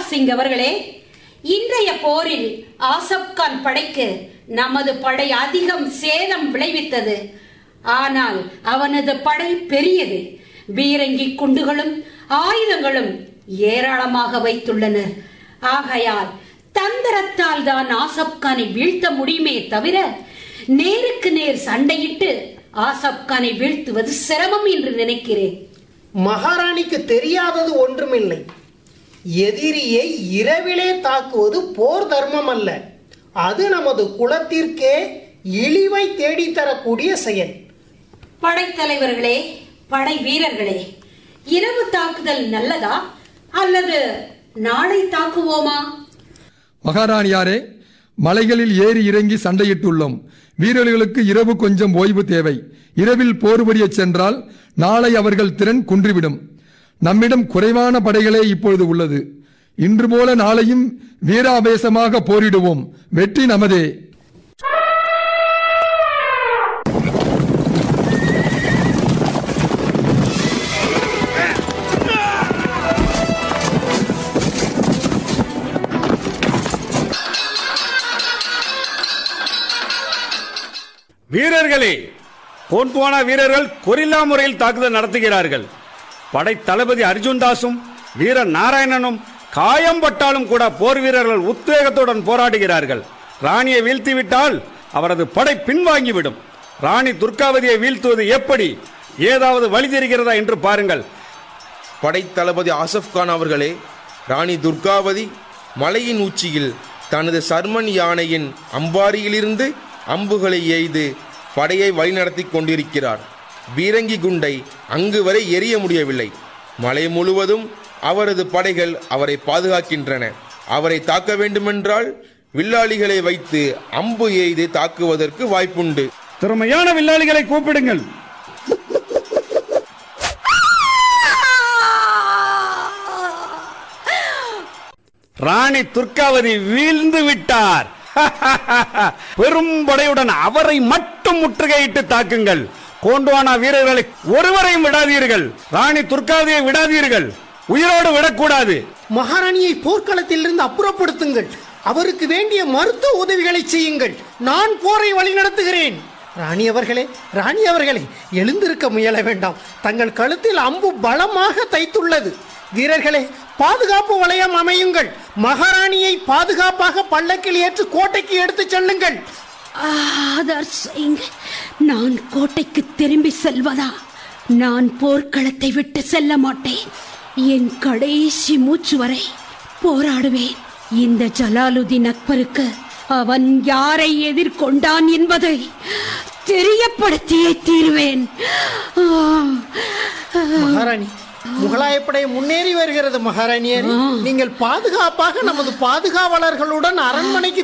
சிங் அவர்களே இன்றைய போரில் ஆசப் கான் படைக்கு நமது படை அதிகம் சேதம் விளைவித்தது ஆனால் அவனது படை பெரியது பீரங்கி குண்டுகளும் ஆயுதங்களும் ஏராளமாக வைத்துள்ளனர் ஆகையால் தந்திரத்தால் தான் ஆசப் கானை வீழ்த்த முடியுமே தவிர நேருக்கு நேர் சண்டையிட்டு ஆசப் கானை வீழ்த்துவது சிரமம் என்று நினைக்கிறேன் மகாராணிக்கு தெரியாதது ஒன்றுமில்லை எதிரியை இரவிலே தாக்குவது போர் தர்மம் அல்ல அது நமது குலத்திற்கே இழிவை தேடித்தரக்கூடிய செயல் படைத்தலைவர்களே படை வீரர்களே இரவு தாக்குதல் நல்லதா அல்லது நாளை தாக்குவோமா மகாராணியாரே மலைகளில் ஏறி இறங்கி சண்டையிட்டுள்ளோம் வீரர்களுக்கு இரவு கொஞ்சம் ஓய்வு தேவை இரவில் போர் புரியச் சென்றால் நாளை அவர்கள் திறன் குன்றிவிடும் நம்மிடம் குறைவான படைகளே இப்பொழுது உள்ளது இன்று போல நாளையும் வீராவேசமாக போரிடுவோம் வெற்றி நமதே வீரர்களே கோண்ட்வானா வீரர்கள் கொரில்லா முறையில் தாக்குதல் நடத்துகிறார்கள் படை தளபதி அர்ஜுன் தாஸும் வீர நாராயணனும் காயம் பட்டாலும் கூட போர் வீரர்கள் உத்வேகத்துடன் போராடுகிறார்கள் ராணியை வீழ்த்திவிட்டால் அவரது படை பின்வாங்கிவிடும் ராணி துர்காவதியை வீழ்த்துவது எப்படி ஏதாவது வழி தெரிகிறதா என்று பாருங்கள் படைத்தளபதி ஆசப் கான் அவர்களே ராணி துர்காவதி மலையின் உச்சியில் தனது சர்மன் யானையின் அம்பாரியிலிருந்து அம்புகளை எய்து படையை வழிநடத்தி கொண்டிருக்கிறார் பீரங்கி குண்டை அங்கு வரை எரிய முடியவில்லை மலை முழுவதும் அவரது படைகள் அவரை பாதுகாக்கின்றன அவரை தாக்க வேண்டுமென்றால் வில்லாளிகளை வைத்து அம்பு எய்து தாக்குவதற்கு வாய்ப்புண்டு திறமையான வில்லாளிகளை கூப்பிடுங்கள் ராணி துர்காவதி வீழ்ந்து விட்டார் பெரும் படையுடன் அவரை மட்டும் முற்றுகையிட்டு தாக்குங்கள் கோண்டுவானா வீரர்களை ஒருவரையும் விடாதீர்கள் ராணி துர்காவதியை விடாதீர்கள் உயிரோடு விடக்கூடாது மகாராணியை போர்க்களத்திலிருந்து அப்புறப்படுத்துங்கள் அவருக்கு வேண்டிய மருத்துவ உதவிகளை செய்யுங்கள் நான் போரை வழிநடத்துகிறேன் ராணி அவர்களே ராணி அவர்களே எழுந்திருக்க முயல வேண்டாம் தங்கள் கழுத்தில் அம்பு பலமாக தைத்துள்ளது வீரர்களே பாதுகாப்பு வளையம் அமையுங்கள் மகாராணியை பாதுகாப்பாக பல்லக்கில் ஏற்று கோட்டைக்கு எடுத்துச் செல்லுங்கள் ஆதர் சிங் நான் கோட்டைக்கு திரும்பி செல்வதா நான் போர்க்களத்தை விட்டு செல்ல மாட்டேன் என் கடைசி மூச்சு வரை போராடுவேன் இந்த ஜலாலுதீன் அக்பருக்கு அவன் யாரை எதிர்கொண்டான் என்பதை தெரியப்படுத்தியே தீருவேன் ஆ, ஆ. மகாராணி முகலாய படை முன்னேறி வருகிறது மகாராணியரே நீங்கள் பாதுகாப்பாக நமது பாதுகாவலர்களுடன் அரண்மனைக்கு